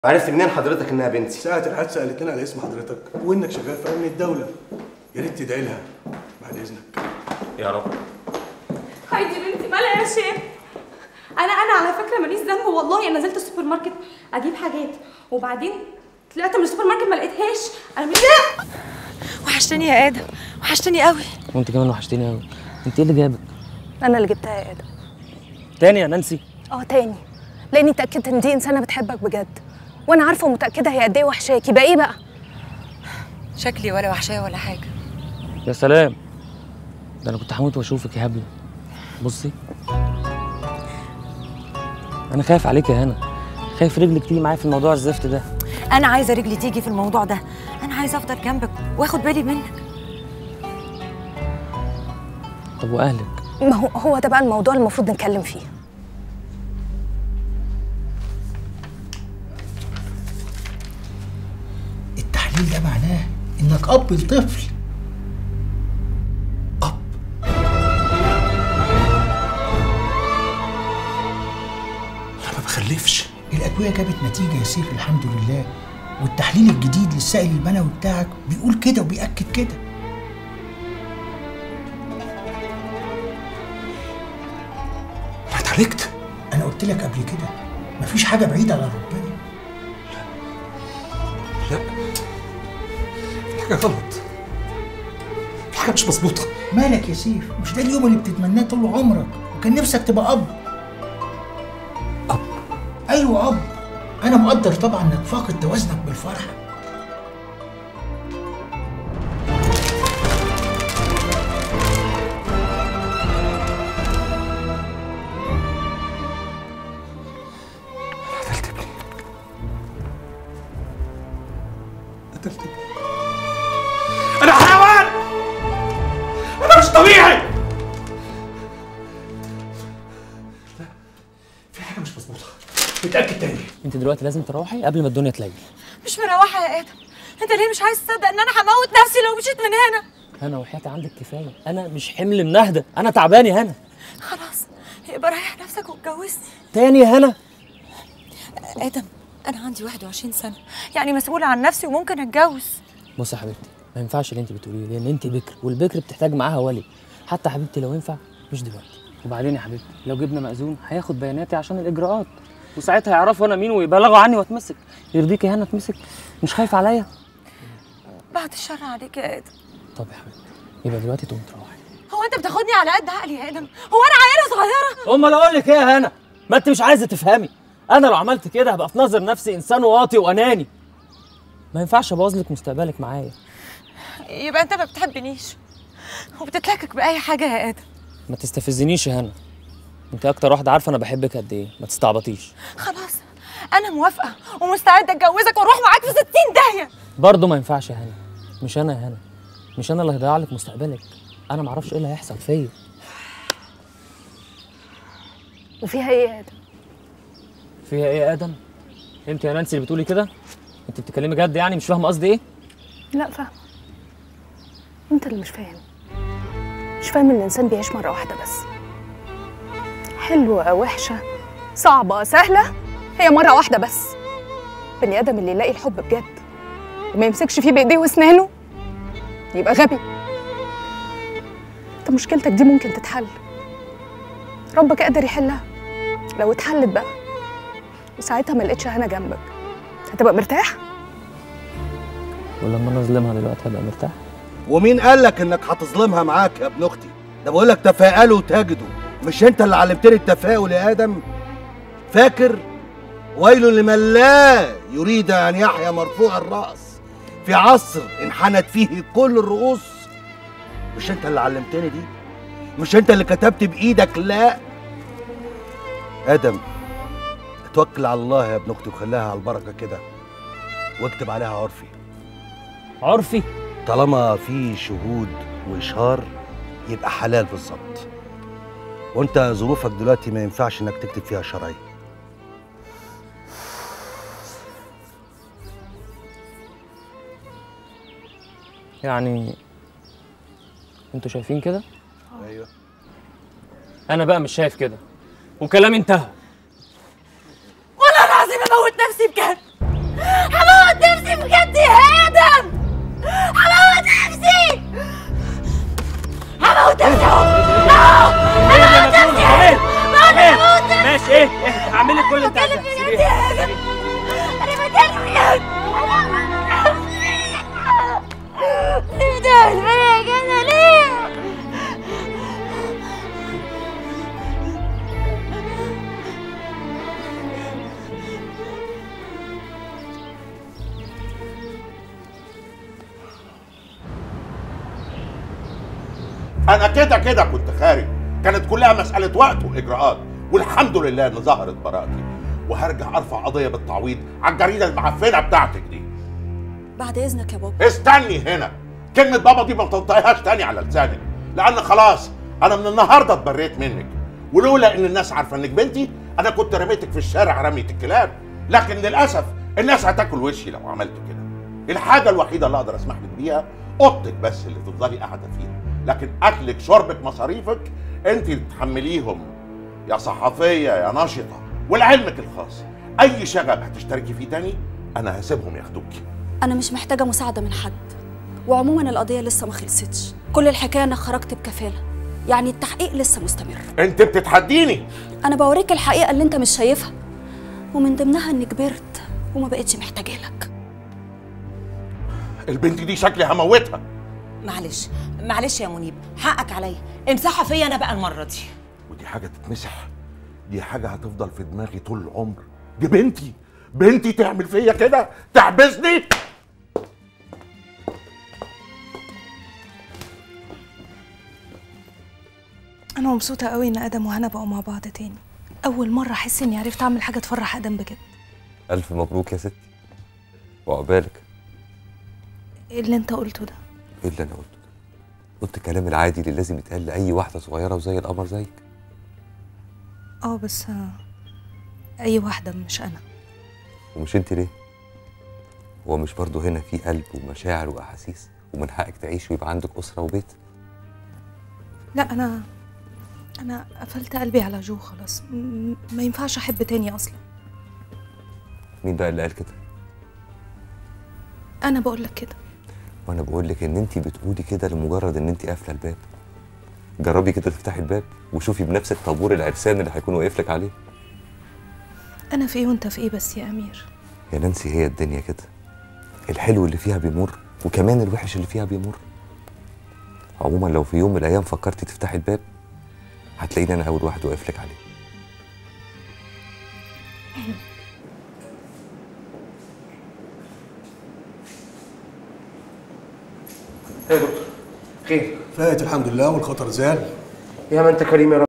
عرفت منين حضرتك انها بنتي ساعة الحادثة قالت لنا على اسم حضرتك وإنك شغال في أمن الدولة يا ريت تدعي لها بعد إذنك يا رب هايدي بنتي مالها يا شيخ انا انا على فكره ماليش ذنب والله انا نزلت السوبر ماركت اجيب حاجات وبعدين طلعت من السوبر ماركت ما لقيتهاش انا مش لا وحشتني يا ادم وحشتني قوي وانت كمان وحشتيني قوي انت ايه اللي جابك انا اللي جبتها يا ادم تاني يا نانسي اه تاني لاني اتاكدت ان دي انسانه بتحبك بجد وانا عارفه ومتاكده هي قد ايه وحشاك يبقى ايه بقى شكلي ولا وحشاه ولا حاجه يا سلام ده انا كنت هموت واشوفك يا هبله بصي انا خايف عليك يا هنا خايف رجلك تيجي معايا في الموضوع الزفت ده انا عايزه رجلي تيجي في الموضوع ده انا عايزه افضل جنبك واخد بالي منك طب واهلك ما هو هو ده بقى الموضوع اللي المفروض نتكلم فيه التحليل ده معناه انك اب لطفل اب أنا ما بخلفش الادويه جابت نتيجه يا سيف الحمد لله والتحليل الجديد للسائل المنوي بتاعك بيقول كده وبيأكد كده أنا اتعالجت انا قلت لك قبل كده مفيش حاجه بعيده على ربنا لا في حاجة غلط في حاجة مش مظبوطة مالك يا سيف مش ده اليوم اللي بتتمناه طول عمرك وكان نفسك تبقى اب أب ايوه اب انا مقدر طبعا انك فاقد توازنك بالفرحه قتلت ابني قتلت ابني أنا حيوان أنا مش طبيعي لا في حاجة مش مظبوطة متأكد تاني انت دلوقتي لازم تروحي قبل ما الدنيا تليل مش مروحه يا ادم انت ليه مش عايز تصدق ان انا هموت نفسي لو مشيت من هنا هنا وحياتي عندك كفايه انا مش حمل منهده انا تعبان يا هنا خلاص يبقى ريح نفسك واتجوزني تاني يا هنا ادم انا عندي 21 سنه يعني مسؤوله عن نفسي وممكن اتجوز بصي يا حبيبتي ما ينفعش اللي انت بتقوليه لان انت بكر والبكر بتحتاج معاها ولي حتى حبيبتي لو ينفع مش دلوقتي وبعدين يا حبيبتي لو جبنا مأذون هياخد بياناتي عشان الاجراءات وساعتها يعرفوا انا مين ويبلغوا عني واتمسك يرضيك يا هنا اتمسك مش خايف عليا بعد الشر عليك يا ادم طب يا حبيبتي يبقى دلوقتي تقوم تروحي هو انت بتاخدني على قد عقلي يا ادم هو انا عيله صغيره امال اقول لك ايه يا هنا ما انت مش عايزه تفهمي انا لو عملت كده هبقى في نظر نفسي انسان واطي واناني ما ينفعش ابوظ لك مستقبلك معايا يبقى انت ما بتحبنيش وبتتلكك باي حاجه يا ادم ما تستفزنيش يا هنا انت اكتر واحده عارفه انا بحبك قد ايه ما تستعبطيش خلاص انا موافقه ومستعده اتجوزك واروح معاك في 60 داهيه برضه ما ينفعش يا هنا مش انا يا هنا مش انا اللي هضيع لك مستقبلك انا ما اعرفش ايه اللي هيحصل فيا وفيها ايه يا ادم فيها ايه يا ادم انت يا نانسي اللي بتقولي كده انت بتتكلمي جد يعني مش فاهمه قصدي ايه لا فاهمه انت اللي مش فاهم مش فاهم ان الانسان بيعيش مره واحده بس حلوه وحشه صعبه سهله هي مره واحده بس بني ادم اللي يلاقي الحب بجد وما يمسكش فيه بايديه واسنانه يبقى غبي انت مشكلتك دي ممكن تتحل ربك قادر يحلها لو اتحلت بقى وساعتها ما لقيتش هنا جنبك هتبقى مرتاح ولما انا اظلمها دلوقتي هبقى مرتاح ومين قال لك انك هتظلمها معاك يا ابن اختي ده بقول لك تفاءلوا وتجدوا مش انت اللي علمتني التفاؤل يا ادم فاكر ويل لمن لا يريد ان يحيا مرفوع الراس في عصر انحنت فيه كل الرؤوس مش انت اللي علمتني دي مش انت اللي كتبت بايدك لا ادم توكل على الله يا ابن اختي وخليها على البركه كده واكتب عليها عرفي عرفي طالما في شهود واشهار يبقى حلال بالظبط وانت ظروفك دلوقتي ما ينفعش انك تكتب فيها شرعي يعني انتوا شايفين كده ايوه انا بقى مش شايف كده وكلامي انتهى والله العظيم اموت نفسي بجد هعمل لك كل اللي انت عايزاه سيبيها. انا بكلم بجد ليه بتعمل فيا كده ليه؟ انا كده كده كنت خارج كانت كلها مساله وقت واجراءات والحمد لله ان ظهرت براءتي وهرجع ارفع قضيه بالتعويض على الجريده المعفنه بتاعتك دي بعد اذنك يا بابا استني هنا كلمه بابا دي ما تنطقيهاش تاني على لسانك لان خلاص انا من النهارده اتبريت منك ولولا ان الناس عارفه انك بنتي انا كنت رميتك في الشارع رميه الكلاب لكن للاسف الناس هتاكل وشي لو عملت كده الحاجه الوحيده اللي اقدر اسمح لك بيها اوضتك بس اللي تفضلي قاعده فيها لكن اكلك شربك مصاريفك انت اللي تحمليهم يا صحفيه يا ناشطه ولعلمك الخاص اي شغب هتشتركي فيه تاني انا هسيبهم ياخدوكي انا مش محتاجه مساعده من حد وعموما القضيه لسه ما خلصتش كل الحكايه انك خرجت بكفاله يعني التحقيق لسه مستمر انت بتتحديني انا بوريك الحقيقه اللي انت مش شايفها ومن ضمنها اني كبرت وما بقتش محتاجه لك البنت دي شكلي هموتها معلش معلش يا منيب حقك عليا امسحها فيا انا بقى المره دي ودي حاجه تتمسح دي حاجه هتفضل في دماغي طول العمر دي بنتي بنتي تعمل فيا كده تحبسني انا مبسوطه قوي ان ادم وهنا بقوا مع بعض تاني اول مره احس اني عرفت اعمل حاجه تفرح ادم بجد ألف مبروك يا ستي وعقبالك ايه اللي انت قلته ده إيه اللي أنا قلته ده؟ قلت الكلام العادي اللي لازم يتقال لأي واحدة صغيرة وزي القمر زيك اه بس آه، اي واحده مش انا ومش أنت ليه؟ هو مش برضه هنا في قلب ومشاعر وأحاسيس ومن حقك تعيش ويبقى عندك أسرة وبيت لا انا انا قفلت قلبي على جو خلاص م- ما ينفعش احب تاني اصلا مين بقى اللي قال كده؟ انا بقول لك كده وأنا بقول لك إن أنت بتقولي كده لمجرد إن أنت قافلة الباب جربي كده تفتحي الباب وشوفي بنفسك طابور العرسان اللي هيكون واقف لك عليه انا في ايه وانت في ايه بس يا امير يا نانسي هي الدنيا كده الحلو اللي فيها بيمر وكمان الوحش اللي فيها بيمر عموما لو في يوم من الايام فكرتي تفتحي الباب هتلاقيني انا اول واحد واقف لك عليه ايه يا دكتور خير فات الحمد لله والخطر زال يا ما انت كريم يا رب